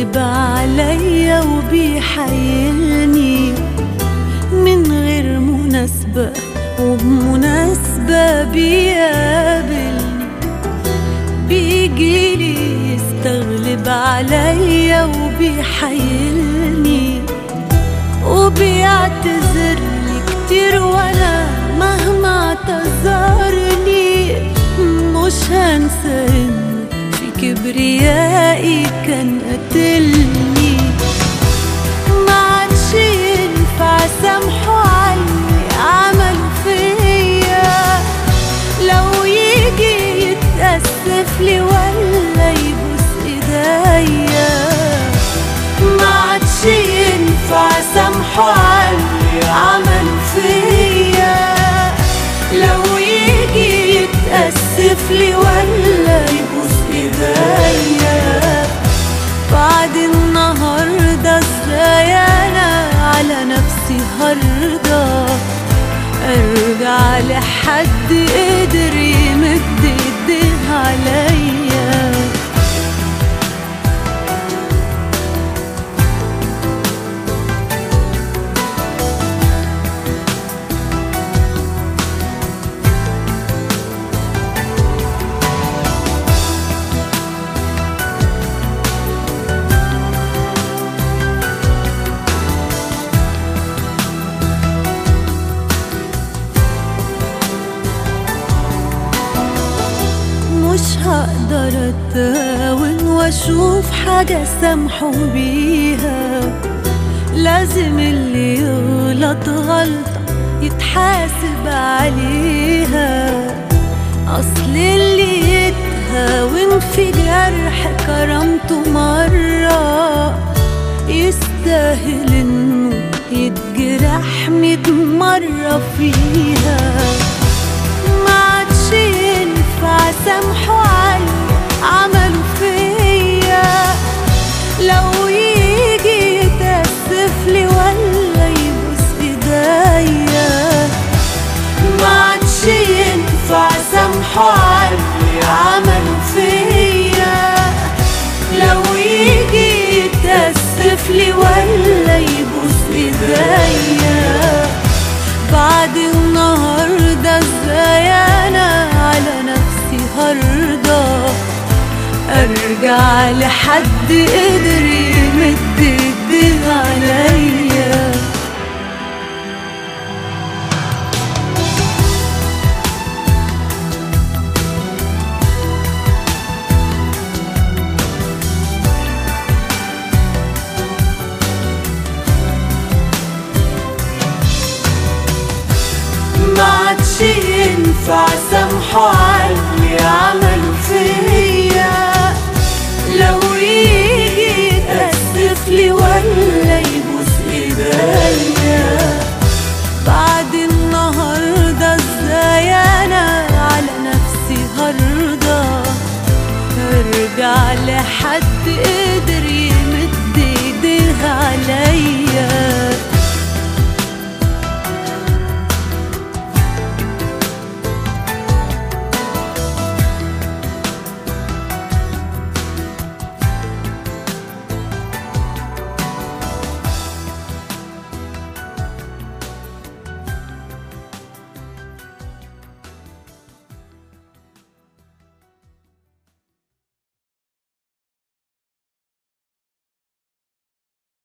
يستغلب عليا وبيحايلني من غير مناسبة وبمناسبة بيقابلني بيجيلي يستغلب عليا وبيحايلني وبيعتذر لي كتير وانا مهما اعتذرني مش هنسى انه في كبريائي كان قتلني ما عادش ينفع سامحه عني عمله فيا لو يجي يتأسف لي ولا يبوس ايديا ما عادش ينفع سامحه عني عمله فيا لو يجي يتأسف لي ولا يبوس ايديا بعد النهاردة ازاي انا على نفسي هرضى ارجع لحد قدر يمد ايديه عليا مش هقدر اتهاون واشوف حاجة سامحه بيها لازم اللي يغلط غلطة يتحاسب عليها اصل اللي يتهاون في جرح كرامته مرة يستاهل انه يتجرح ميت مرة فيها ما عادش ينفع سامحه عني عمله فيا لو يجي يتأسف لي ولا يبوس ايديا ما عادش ينفع سامحه عني عمله فيا لو يجي يتأسف لي ولا يبوس ايديا بعد النهاردة ازاي انا على نفسي هرضى ارجع لحد قدر يمد ايديه عليا ما عادش ينفع سامحه عني عمل